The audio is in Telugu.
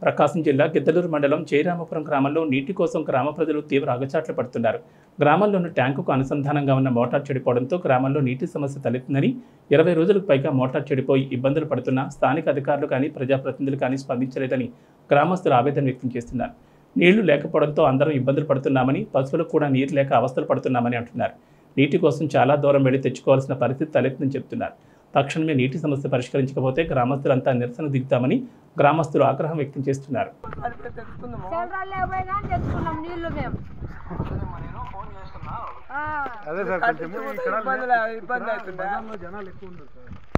ప్రకాశం జిల్లా గిద్దలూరు మండలం జయరామపురం గ్రామంలో నీటి కోసం గ్రామ ప్రజలు తీవ్ర అగచాట్లు పడుతున్నారు గ్రామంలోని ట్యాంకుకు అనుసంధానంగా ఉన్న మోటార్ చెడిపోవడంతో గ్రామంలో నీటి సమస్య తలెత్తిందని ఇరవై రోజులకు పైగా మోటార్ చెడిపోయి ఇబ్బందులు పడుతున్నా స్థానిక అధికారులు కానీ ప్రజాప్రతినిధులు కానీ స్పందించలేదని గ్రామస్తులు ఆవేదన వ్యక్తం చేస్తున్నారు నీళ్లు లేకపోవడంతో అందరం ఇబ్బందులు పడుతున్నామని పశువులకు కూడా నీరు లేక అవస్థలు పడుతున్నామని అంటున్నారు నీటి కోసం చాలా దూరం వెళ్లి తెచ్చుకోవాల్సిన పరిస్థితి తలెత్తిందని చెబుతున్నారు తక్షణమే నీటి సమస్య పరిష్కరించకపోతే గ్రామస్తులంతా నిరసన దిగుతామని గ్రామస్తులు ఆగ్రహం వ్యక్తం చేస్తున్నారు చల్రాలే పోయినా తెచ్చుకున్నాం నీళ్లు మేము ఆ. అదే సార్ కొంచెం ఇక్కడ ఇబ్బంది ఇబ్బంది అవుతుందా జనాలు ఎక్కువ ఉన్నారు సార్